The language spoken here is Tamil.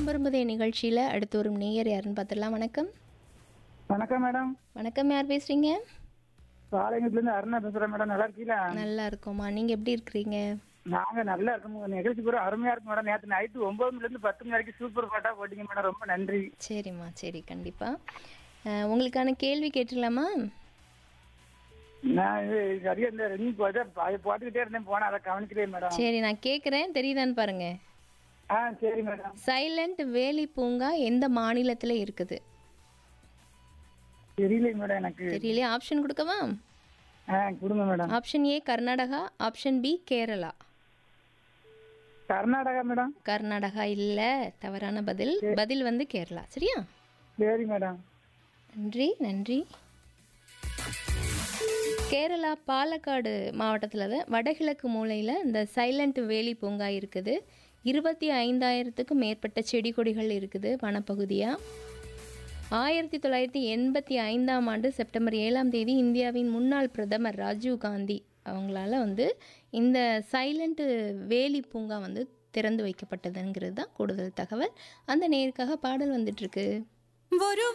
மனம் விரும்புதே நிகழ்ச்சியில் அடுத்து ஒரு நேயர் யாருன்னு பார்த்துடலாம் வணக்கம் வணக்கம் மேடம் வணக்கம் யார் பேசுகிறீங்க பாளையங்கத்துலேருந்து அருணா பேசுகிறேன் மேடம் நல்லா இருக்கீங்களா நல்லா இருக்கோம்மா நீங்கள் எப்படி இருக்கிறீங்க நாங்கள் நல்லா இருக்கோம் உங்க நிகழ்ச்சி பூரா அருமையாக இருக்கும் மேடம் நேற்று நைட்டு ஒம்பது மணிலேருந்து பத்து மணி வரைக்கும் சூப்பர் பாட்டாக போட்டீங்க மேடம் ரொம்ப நன்றி சரிம்மா சரி கண்டிப்பாக உங்களுக்கான கேள்வி கேட்டுடலாமா நான் இது சரியா இந்த ரிங் போட்டு அதை போட்டுக்கிட்டே இருந்தேன் போனேன் அதை கவனிக்கலையே மேடம் சரி நான் கேட்குறேன் தெரியுதான்னு பாருங்க ஆ சரி மேடம் சைலண்ட் வேலி பூங்கா எந்த மாநிலத்தில் இருக்குது தெரியலையே மேடம் எனக்கு தெரியலையே ஆப்ஷன் கொடுக்கவா ஆ கொடுங்க madam option A Karnataka option B Kerala Karnataka madam Karnataka இல்லை தவறான பதில் பதில் வந்து கேரளா சரியா சரி மேடம் நன்றி நன்றி கேரளா பாலக்காடு மாவட்டத்தில் தான் வடகிழக்கு மூலையில் இந்த சைலண்ட் வேலி பூங்கா இருக்குது இருபத்தி ஐந்தாயிரத்துக்கும் மேற்பட்ட செடி கொடிகள் இருக்குது வனப்பகுதியாக ஆயிரத்தி தொள்ளாயிரத்தி எண்பத்தி ஐந்தாம் ஆண்டு செப்டம்பர் ஏழாம் தேதி இந்தியாவின் முன்னாள் பிரதமர் ராஜீவ் காந்தி அவங்களால வந்து இந்த சைலண்ட் வேலி பூங்கா வந்து திறந்து வைக்கப்பட்டதுங்கிறது தான் கூடுதல் தகவல் அந்த நேருக்காக பாடல் வந்துட்டுருக்கு ஒரு